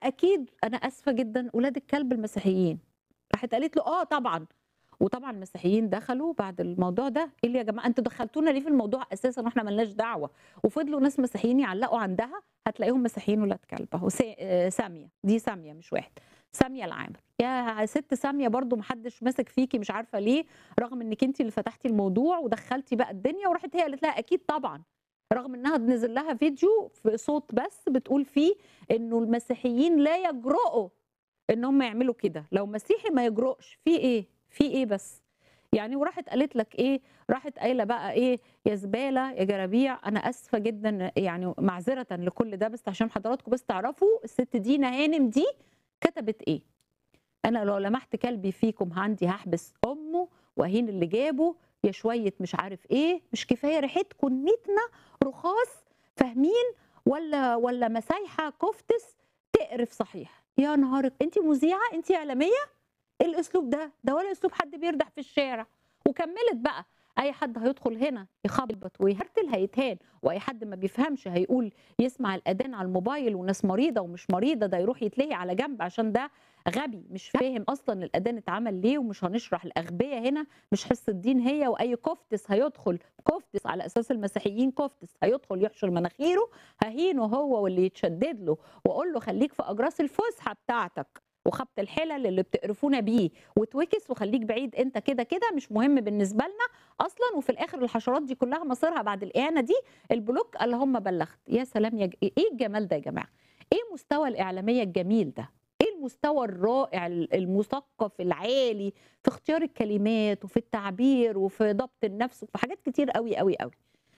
اكيد انا اسفه جدا ولاد الكلب المسيحيين راحت قالت له اه طبعا وطبعا المسيحيين دخلوا بعد الموضوع ده ايه اللي يا جماعه انتوا دخلتونا ليه في الموضوع اساسا واحنا ملناش دعوه وفضلوا ناس مسيحيين يعلقوا عندها هتلاقيهم مسيحيين ولاد كلب اهو سا- آه، ساميه دي ساميه مش واحد ساميه العامر يا ست ساميه برضو محدش ماسك فيكي مش عارفه ليه رغم انك انت اللي فتحتي الموضوع ودخلتي بقى الدنيا وراحت هي قالت لها اكيد طبعا رغم انها نزل لها فيديو في صوت بس بتقول فيه انه المسيحيين لا يجرؤوا ان هم يعملوا كده لو مسيحي ما يجرؤش في ايه في ايه بس يعني وراحت قالت لك ايه راحت قايله بقى ايه يا زباله يا جرابيع انا اسفه جدا يعني معذره لكل ده بس عشان حضراتكم بس تعرفوا الست دينا هانم دي كتبت ايه انا لو لمحت كلبي فيكم عندي هحبس امه واهين اللي جابه يا شويه مش عارف ايه مش كفايه ريحتكم نيتنا رخاص فاهمين ولا ولا مسايحه كفتس تقرف صحيح يا نهارك انت مذيعه انت اعلاميه ايه الاسلوب ده ده ولا اسلوب حد بيردح في الشارع وكملت بقى اي حد هيدخل هنا يخبط ويهرتل هيتهان واي حد ما بيفهمش هيقول يسمع الاذان على الموبايل وناس مريضه ومش مريضه ده يروح يتلهي على جنب عشان ده غبي مش فاهم اصلا الاذان اتعمل ليه ومش هنشرح الاغبياء هنا مش حصه دين هي واي كفتس هيدخل كفتس على اساس المسيحيين كفتس هيدخل يحشر مناخيره ههينه هو واللي يتشدد له واقول له خليك في اجراس الفسحه بتاعتك وخبط الحلل اللي بتقرفونا بيه وتوكس وخليك بعيد انت كده كده مش مهم بالنسبه لنا اصلا وفي الاخر الحشرات دي كلها مصيرها بعد الاهانه دي البلوك اللهم بلغت يا سلام يا ج... ايه الجمال ده يا جماعه ايه مستوى الاعلاميه الجميل ده ايه المستوى الرائع المثقف العالي في اختيار الكلمات وفي التعبير وفي ضبط النفس وفي حاجات كتير قوي قوي قوي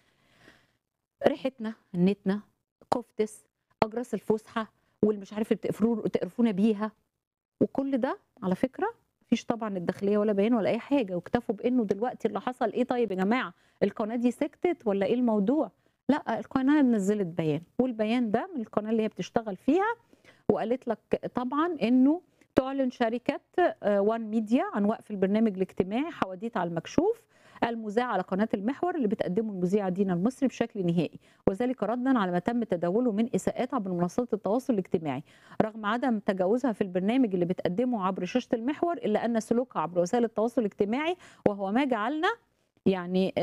ريحتنا نتنا كفتس اجراس الفسحه والمش عارف اللي بتقرفونا بيها وكل ده على فكره مفيش طبعا الداخليه ولا بيان ولا اي حاجه واكتفوا بانه دلوقتي اللي حصل ايه طيب يا جماعه القناه دي سكتت ولا ايه الموضوع لا القناه نزلت بيان والبيان ده من القناه اللي هي بتشتغل فيها وقالت لك طبعا انه تعلن شركه وان ميديا عن وقف البرنامج الاجتماعي حواديت على المكشوف المذاع على قناه المحور اللي بتقدمه المذيعه دينا المصري بشكل نهائي وذلك ردا على ما تم تداوله من اساءات عبر منصات التواصل الاجتماعي رغم عدم تجاوزها في البرنامج اللي بتقدمه عبر شاشه المحور الا ان سلوكها عبر وسائل التواصل الاجتماعي وهو ما جعلنا يعني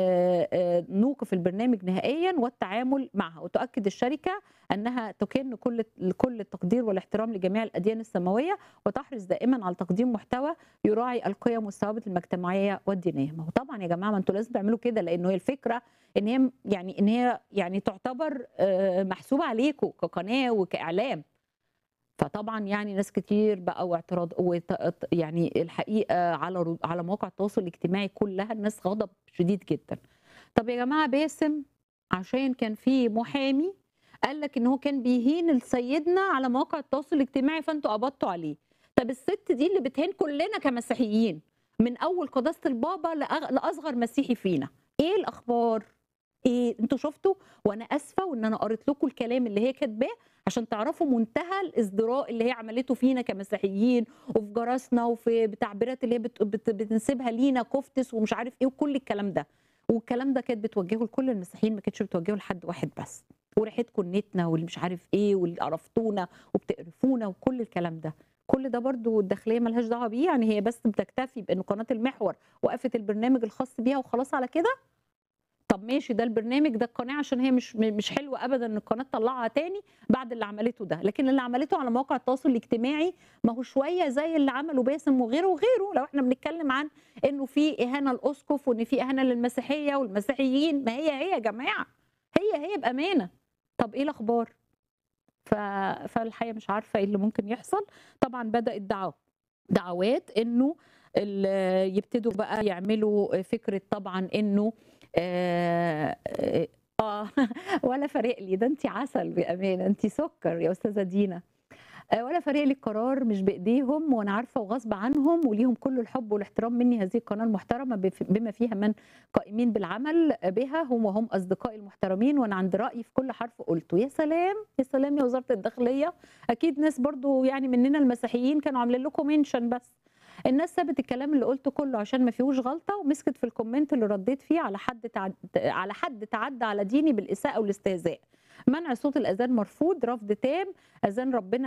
نوقف البرنامج نهائيا والتعامل معها وتؤكد الشركه انها تكن كل كل التقدير والاحترام لجميع الاديان السماويه وتحرص دائما على تقديم محتوى يراعي القيم والثوابت المجتمعيه والدينيه ما هو طبعا يا جماعه ما انتوا لازم تعملوا كده لانه هي الفكره ان هي يعني ان هي يعني تعتبر محسوبه عليكم كقناه وكاعلام فطبعا يعني ناس كتير بقى واعتراض يعني الحقيقه على على مواقع التواصل الاجتماعي كلها الناس غضب شديد جدا طب يا جماعه باسم عشان كان في محامي قال لك ان هو كان بيهين سيدنا على مواقع التواصل الاجتماعي فانتوا قبضتوا عليه طب الست دي اللي بتهين كلنا كمسيحيين من اول قداسه البابا لاصغر مسيحي فينا ايه الاخبار ايه انتوا شفتوا وانا اسفه وان انا قريت لكم الكلام اللي هي كاتباه عشان تعرفوا منتهى الازدراء اللي هي عملته فينا كمسيحيين وفي جرسنا وفي بتعبيرات اللي هي بت... بت... بتنسبها لينا كفتس ومش عارف ايه وكل الكلام ده والكلام ده كانت بتوجهه لكل المسيحيين ما كانتش بتوجهه لحد واحد بس وريحتكم نتنا واللي مش عارف ايه واللي قرفتونا وبتقرفونا وكل الكلام ده كل ده برضو الداخليه ملهاش دعوه بيه يعني هي بس بتكتفي بان قناه المحور وقفت البرنامج الخاص بيها وخلاص على كده طب ماشي ده البرنامج ده القناه عشان هي مش مش حلوه ابدا ان القناه تطلعها تاني بعد اللي عملته ده لكن اللي عملته على مواقع التواصل الاجتماعي ما هو شويه زي اللي عمله باسم وغيره وغيره لو احنا بنتكلم عن انه في اهانه الاسقف وان في اهانه للمسيحيه والمسيحيين ما هي هي يا جماعه هي هي بامانه طب ايه الاخبار ف... فالحقيقه مش عارفه ايه اللي ممكن يحصل طبعا بدات دعوه دعوات انه يبتدوا بقى يعملوا فكره طبعا انه اه, آه ولا فارق لي ده انت عسل بامانه انت سكر يا استاذه دينا آه ولا فارق لي القرار مش بايديهم وانا عارفه وغصب عنهم وليهم كل الحب والاحترام مني هذه القناه المحترمه بما فيها من قائمين بالعمل بها هم وهم اصدقائي المحترمين وانا عند رايي في كل حرف قلته يا سلام يا سلام يا وزاره الداخليه اكيد ناس برضو يعني مننا المسيحيين كانوا عاملين لكم منشن بس الناس سابت الكلام اللي قلته كله عشان ما فيهوش غلطه ومسكت في الكومنت اللي رديت فيه على حد تعد... على حد تعدى على ديني بالاساءه والاستهزاء منع صوت الاذان مرفوض رفض تام اذان ربنا